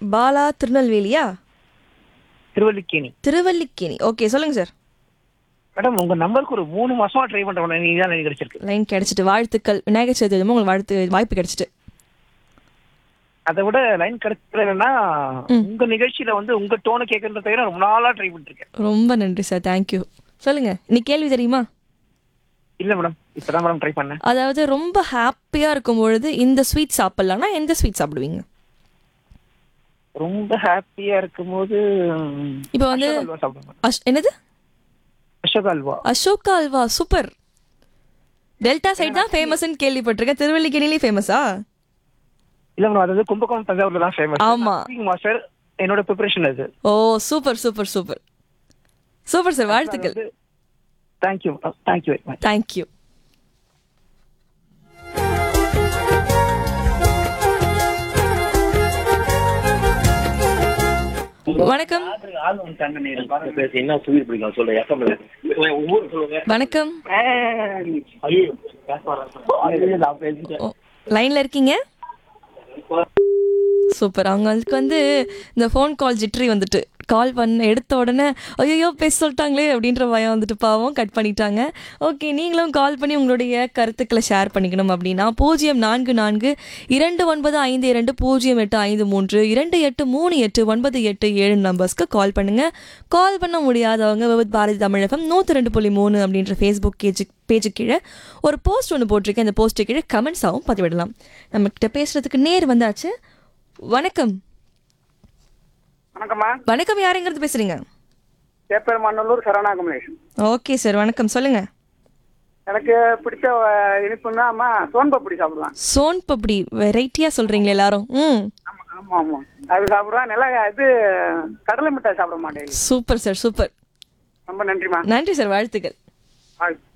பாலா திருநெல்வேலியா திருவல்லிக்கேணி திருவல்லிக்கேணி ஓகே சொல்லுங்க sir madam உங்க நம்பருக்கு ஒரு மூணு மாசமா ட்ரை பண்றேன் நீங்க தான் எனக்கு கிடைச்சிருக்கு லைன் கிடைச்சிட்டு வாழ்த்துக்கள் விநாயகர் சதுர்த்தி அதுவும் உங்களுக்கு வாழ்த்து வாய்ப்பு கிடைச்சிட்டு அதை விட லைன் கிடைக்கலன்னா உங்க நிகழ்ச்சியில வந்து உங்க டோனை கேட்கறத தவிர ரொம்ப நாளா ட்ரை பண்ணிட்டு இருக்கேன் ரொம்ப நன்றி சார் தேங்க்யூ சொல்லுங்க இன்னைக்கு கேள்வி தெரியுமா இல்ல மேடம் இப்பதான் மேடம் ட்ரை பண்ணேன் அதாவது ரொம்ப ஹாப்பியா இருக்கும் பொழுது இந்த ஸ்வீட் சாப்பிடலாம்னா எந்த ஸ்வீட் சாப்பிடுவீங்க ரொம்ப ஹாப்பியா இருக்கும்போது இப்போ வந்து அசோக் அல்வா சாப்பிடுவேன் அஷ் என்னது அசோக் அல்வா அசோகா அல்வா சூப்பர் டெல்டா சைடு தான் ஃபேமஸ்னு கேள்விப்பட்டிருக்கேன் திருவல்லிக்கேணிலே ஃபேமஸா இல்ல மேடம் அதாவது கும்பகோணம் தஞ்சாவூர்ல தான் ஃபேமஸ் ஆமா. மாஸ்டர் என்னோட ப்ரிப்பரேஷன் அது ஓ super super super super sir வாழ்த்துக்கள் thank you thank you very much thank you வணக்கம் என்ன ஸ்வீட் பிடிக்கும் சொல்ல எஃப்எம் ஒவ்வொரு சொல்லுங்க வணக்கம் ஐயோ ஓ, லைன்ல இருக்கீங்க சூப்பர் அவங்களுக்கு வந்து இந்த ஃபோன் கால் ஜிட்ரி வந்துட்டு கால் பண்ண எடுத்த உடனே ஐயோ பேச சொல்லிட்டாங்களே அப்படின்ற பயம் வந்துட்டு பாவம் கட் பண்ணிட்டாங்க ஓகே நீங்களும் கால் பண்ணி உங்களுடைய கருத்துக்களை ஷேர் பண்ணிக்கணும் அப்படின்னா பூஜ்ஜியம் நான்கு நான்கு இரண்டு ஒன்பது ஐந்து இரண்டு பூஜ்ஜியம் எட்டு ஐந்து மூன்று இரண்டு எட்டு மூணு எட்டு ஒன்பது எட்டு ஏழு நம்பர்ஸ்க்கு கால் பண்ணுங்க கால் பண்ண முடியாதவங்க விவித் பாரதி தமிழகம் நூற்றி ரெண்டு புள்ளி மூணு அப்படின்ற ஃபேஸ்புக் பேஜு பேஜு கீழே ஒரு போஸ்ட் ஒன்று போட்டிருக்கேன் அந்த போஸ்ட்டு கீழே கமெண்ட்ஸாகவும் பதிவிடலாம் நம்மக்கிட்ட பேசுறதுக்கு நேர் வந்தாச்சு வணக்கம் வணக்கம்மா வணக்கம் யாருங்கிறது பேசுறீங்க சேப்பெருமாநல்லூர் சரவணா கமலேஷன் ஓகே சார் வணக்கம் சொல்லுங்க எனக்கு பிடிச்ச அஹ், இனிப்புன்னா அம்மா சோன் பப்படி சாப்பிடுவேன் சோன் பப்படி வெரைட்டியா சொல்றீங்களே எல்லாரும் ம் ஆமா ஆமா ஆமா அது சாப்பிடுவேன் நல்லா இது கடலை மிட்டாய் சாப்பிட மாட்டேன் சூப்பர் சார் சூப்பர் ரொம்ப நன்றிம்மா நன்றி சார் வாழ்த்துக்கள் ஆ